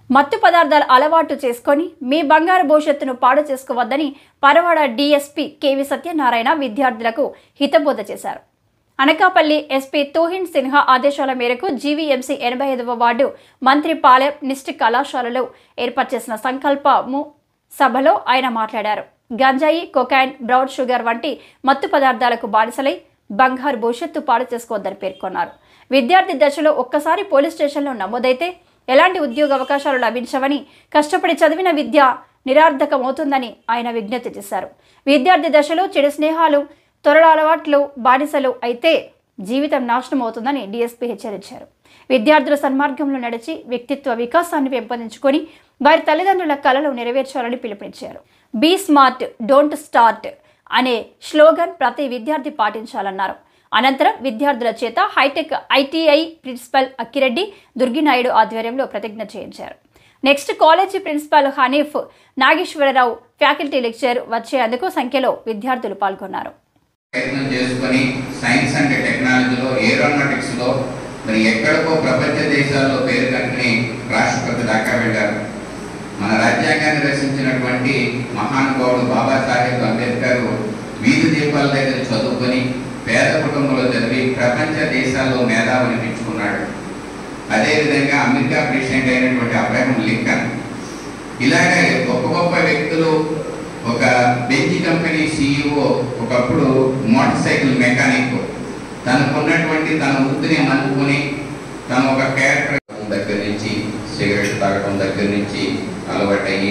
మత్తు పదార్థాల అలవాటు చేసుకొని మీ బంగారు భవిష్యత్తును పాడు చేసుకోవద్దని పరవాడ డీఎస్పీ కేవి సత్యనారాయణ విద్యార్థులకు హితబోధ చేశారు అనకాపల్లి ఎస్పీ తోహిన్ సిన్హా ఆదేశాల మేరకు జీవీఎంసీ ఎనభై ఐదవ వార్డు మంత్రి పాలెం నిష్టి కళాశాలలో ఏర్పాటు చేసిన సంకల్పము సభలో ఆయన మాట్లాడారు గంజాయి కొకాయిన్ బ్రౌన్ షుగర్ వంటి మత్తు పదార్థాలకు బానిసలై బంగారు భవిష్యత్తు పాడు చేసుకోవద్దని పేర్కొన్నారు విద్యార్థి దశలో ఒక్కసారి పోలీస్ స్టేషన్లో నమోదైతే ఎలాంటి ఉద్యోగ అవకాశాలు లభించవని కష్టపడి చదివిన విద్య నిరార్థకమవుతుందని ఆయన విజ్ఞప్తి చేశారు విద్యార్థి దశలో చెడు స్నేహాలు త్వరల అలవాట్లు బానిసలు అయితే జీవితం నాశనం అవుతుందని డీఎస్పీ హెచ్చరించారు విద్యార్థుల సన్మార్గంలో నడిచి వ్యక్తిత్వ వికాసాన్ని పెంపొందించుకొని వారి తల్లిదండ్రుల కలలు నెరవేర్చాలని పిలుపునిచ్చారు బీ స్మార్ట్ డోంట్ స్టార్ట్ అనే స్లోగన్ ప్రతి విద్యార్థి పాటించాలన్నారు అనంతరం విద్యార్థుల చేత Hitech ITI principal Akkireddy Durginaidu ఆధ్వర్యంలో ప్రతిజ్ఞ చేయించారు next college principal Hanif Nageswararao faculty lecture వచ్చేందుకు సంఖ్యలో విద్యార్థులు పాల్గొన్నారు ప్రయత్నం చేసుకొని సైన్స్ అండ్ టెక్నాలజీలో ఏరోనాటిక్స్ లో మరి ఎక్కడికో ప్రపంచ దేశాల్లో పేరు కనుకుని రాష్ట్రపతి దాకా వెళ్ళారు మన రాజ్యాంగాన్ని రచించినటువంటి మహానుభావుడు బాబాసాహెబ్ అంబేద్కర్ వీధి దీపాల దగ్గర చదువుకొని పేద కుటుంబంలో చదివి ప్రపంచ దేశాల్లో మేధావు అనిపించుకున్నాడు అదేవిధంగా అమెరికా ప్రెసిడెంట్ అయినటువంటి అబ్రహం లింకన్ ఇలాగే గొప్ప గొప్ప వ్యక్తులు ఒక బెంజ్ కంపెనీ సీఈఓ ఒకప్పుడు మోటార్ సైకిల్ మెకానిక్ తనకున్నటువంటి తన వృత్తిని నమ్ముకుని తన ఒక క్యారెక్టర్ దగ్గర నుంచి సిగరెట్ తాగడం దగ్గర నుంచి అలవాటయ్యి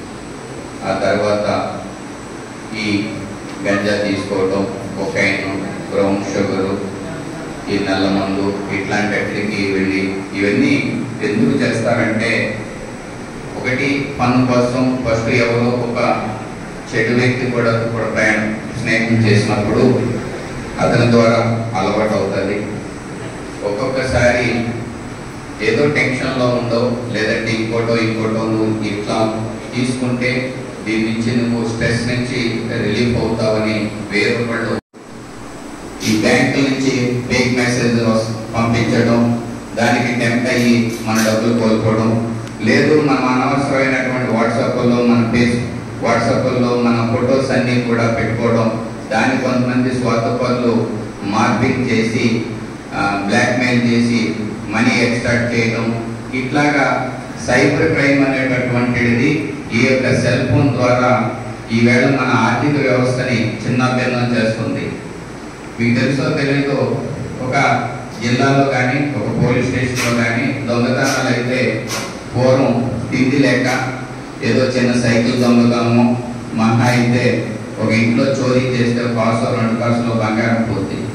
ఆ తర్వాత ఈ గంజా తీసుకోవడం కొకైన్ బ్రౌన్ షుగరు ఈ నల్ల మందు ఇట్లాంటి వాటికి వెళ్ళి ఇవన్నీ ఎందుకు చేస్తారంటే ఒకటి పన్ను కోసం ఫస్ట్ ఎవరో ఒక చెడు వ్యక్తి కూడా కూడా ప్రయాణం స్నేహం చేసినప్పుడు అతని ద్వారా అలవాటు అవుతుంది ఒక్కొక్కసారి ఏదో టెన్షన్లో ఉందో లేదంటే ఇంకోటో ఇంకోటో నువ్వు ఇట్లా తీసుకుంటే దీని నుంచి నువ్వు స్ట్రెస్ నుంచి రిలీఫ్ అవుతావని వేరొకళ్ళు ఈ బ్యాంక్ నుంచి ఫేక్ మెసేజ్ పంపించడం దానికి టెంప్ట్ అయ్యి మన డబ్బులు కోల్పోవడం లేదు మనం అనవసరమైనటువంటి వాట్సాప్లో మన ఫేస్ వాట్సాప్లో మన ఫొటోస్ అన్నీ కూడా పెట్టుకోవడం దాన్ని కొంతమంది స్వార్థపరులు మార్పింగ్ చేసి బ్లాక్మెయిల్ చేసి మనీ ఎక్స్ట్రాక్ట్ చేయడం ఇట్లాగా సైబర్ క్రైమ్ అనేటటువంటిది ఈ యొక్క సెల్ ఫోన్ ద్వారా ఈవేళ మన ఆర్థిక వ్యవస్థని చిన్నాభిన్నం చేస్తుంది మీకు తెలుసో తెలియదో ఒక జిల్లాలో కానీ ఒక పోలీస్ స్టేషన్లో కానీ దొంగతనాలు అయితే పూర్వం తిండి లేక ఏదో చిన్న సైకిల్ దొంగతనము మహా అయితే ఒక ఇంట్లో చోరీ చేస్తే కాసు రెండు కాసులో బంగారం పోతుంది